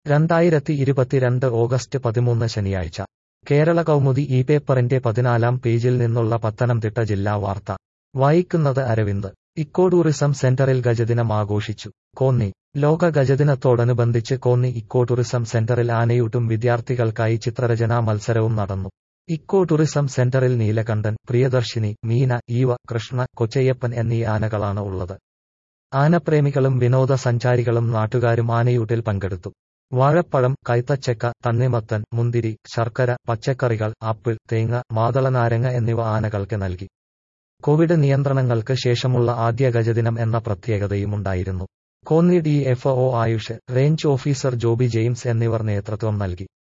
രണ്ടായിരത്തി ഇരുപത്തിരണ്ട് ഓഗസ്റ്റ് പതിമൂന്ന് ശനിയാഴ്ച കേരള കൗമുദി ഈ പേപ്പറിന്റെ പതിനാലാം പേജിൽ നിന്നുള്ള പത്തനംതിട്ട ജില്ലാ വാർത്ത വായിക്കുന്നത് അരവിന്ദ് ഇക്കോ ടൂറിസം സെന്ററിൽ ഗജദിനം ആഘോഷിച്ചു കോന്നി ലോക ഗജദിനത്തോടനുബന്ധിച്ച് കോന്നി ഇക്കോ ടൂറിസം സെന്ററിൽ ആനയൂട്ടും വിദ്യാർത്ഥികൾക്കായി ചിത്രരചനാ മത്സരവും നടന്നു ഇക്കോ ടൂറിസം സെന്ററിൽ നീലകണ്ഠൻ പ്രിയദർശിനി മീന ഈവ കൃഷ്ണ കൊച്ചയ്യപ്പൻ എന്നീ ആനകളാണ് ഉള്ളത് ആനപ്രേമികളും വിനോദസഞ്ചാരികളും നാട്ടുകാരും ആനയൂട്ടിൽ പങ്കെടുത്തു വാഴപ്പഴം കൈത്തച്ചക്ക തണ്ണിമത്തൻ മുന്തിരി ശർക്കര പച്ചക്കറികൾ ആപ്പിൾ തേങ്ങ മാതളനാരങ്ങ എന്നിവ ആനകൾക്ക് നൽകി കോവിഡ് നിയന്ത്രണങ്ങൾക്ക് ശേഷമുള്ള ആദ്യ ഗജദിനം എന്ന പ്രത്യേകതയുമുണ്ടായിരുന്നു Konni D F O Ayush range officer Joby James എന്നിവർ നേതൃത്വം നൽകി